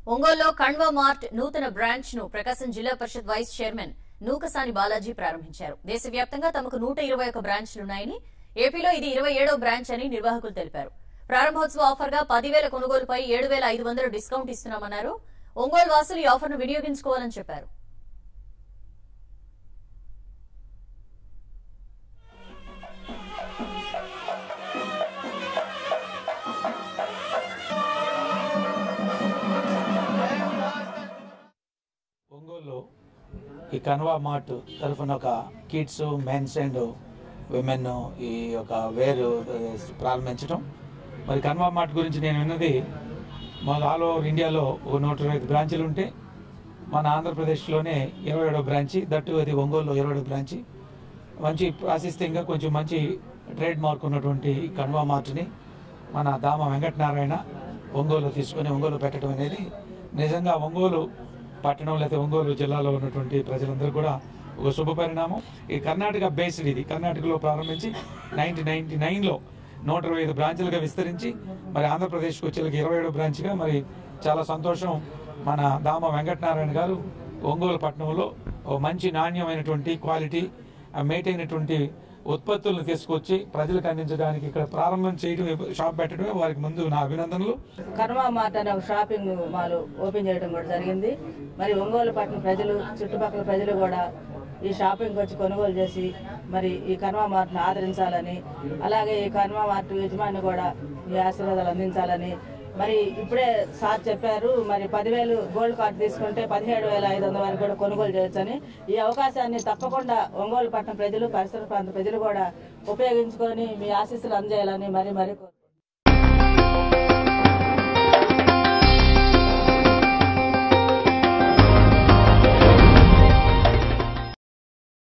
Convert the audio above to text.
ఒంగోలులో కణ్వ మార్ట్ నూతన బ్రాంచ్ ను ప్రకాశం జిల్లా పరిషత్ వైస్ చైర్మన్ నూకసాని బాలాజీ ప్రారంభించారు దేశవ్యాప్తంగా తమకు నూట ఇరవై ఒక బ్రాంచ్లున్నాయని ఏపీలో ఇది ఇరవై ఏడో బ్రాంచ్ అని నిర్వాహకులు తెలిపారు ప్రారంభోత్సవ ఆఫర్ గా పదివేల కొనుగోలుపై ఏడు వేల ఐదు వందలు డిస్కౌంట్ ఇస్తున్నామన్నారు ఒంగోలు వాసులు ఈ ఆఫర్ను వినియోగించుకోవాలని చెప్పారు ఒంగోలు ఈ కన్వా మార్ట్ తరఫున ఒక కిడ్స్ మెన్స్ అండ్ విమెన్ ఈ యొక్క వేరు ప్రారంభించడం మరి కన్వా మార్ట్ గురించి నేను విన్నది మన ఆల్ ఓవర్ ఇండియాలో ఒక నూట ఇరవై ఐదు బ్రాంచీలు ఉంటే మన ఆంధ్రప్రదేశ్లోనే ఇరవై ఏడో బ్రాంచి దట్టు అది ఒంగోలు ఇరవై ఏడో బ్రాంచి మంచి ప్రాశస్త్యంగా కొంచెం మంచి ట్రేడ్ మార్క్ ఉన్నటువంటి ఈ కన్వా మార్ట్ని మన దామ వెంకటనారాయణ ఒంగోలు తీసుకొని ఒంగోలు పెట్టడం అనేది నిజంగా ఒంగోలు పట్టణం లేదా ఒంగోలు జిల్లాలో ఉన్నటువంటి ప్రజలందరూ కూడా ఒక శుభ పరిణామం ఈ కర్ణాటక బేస్డ్ ఇది కర్ణాటకలో ప్రారంభించి నైన్టీన్ నైన్టీ నైన్లో నూట ఇరవై ఐదు బ్రాంచ్లుగా విస్తరించి మరి ఆంధ్రప్రదేశ్కి వచ్చేకి ఇరవై ఏడు బ్రాంచ్గా మరి చాలా సంతోషం మన దామ వెంకటనారాయణ గారు ఒంగోలు పట్టణంలో ఓ మంచి నాణ్యమైనటువంటి క్వాలిటీ మేట్ అయినటువంటి ఉత్పత్తులను తీసుకొచ్చి ప్రజలకు అందించడానికి ఇక్కడ ప్రారంభం చేయడం షాప్ పెట్టడమే వారికి ముందు నా అభినందనలు కర్మా మార్ట్ అనే ఒక షాపింగ్ మాల్ ఓపెన్ చేయడం కూడా జరిగింది మరి ఒంగోలు పట్టణ ప్రజలు చుట్టుపక్కల ప్రజలు కూడా ఈ షాపింగ్ వచ్చి కొనుగోలు చేసి మరి ఈ కర్మా మార్ట్ను ఆదరించాలని అలాగే ఈ కర్మా మార్ట్ యజమాని కూడా ఈ ఆశీర్వాదాలు అందించాలని మరి ఇప్పుడే సార్ చెప్పారు మరి పదివేలు గోల్డ్ కార్డు తీసుకుంటే పదిహేడు వేల ఐదు వందల వరకు కూడా కొనుగోలు చేయొచ్చని ఈ అవకాశాన్ని తప్పకుండా ఒంగోలు పట్టణ ప్రజలు పరిసర ప్రాంత ప్రజలు కూడా ఉపయోగించుకొని మీ ఆశీస్సులు అందజేయాలని మరి మరి కోరు-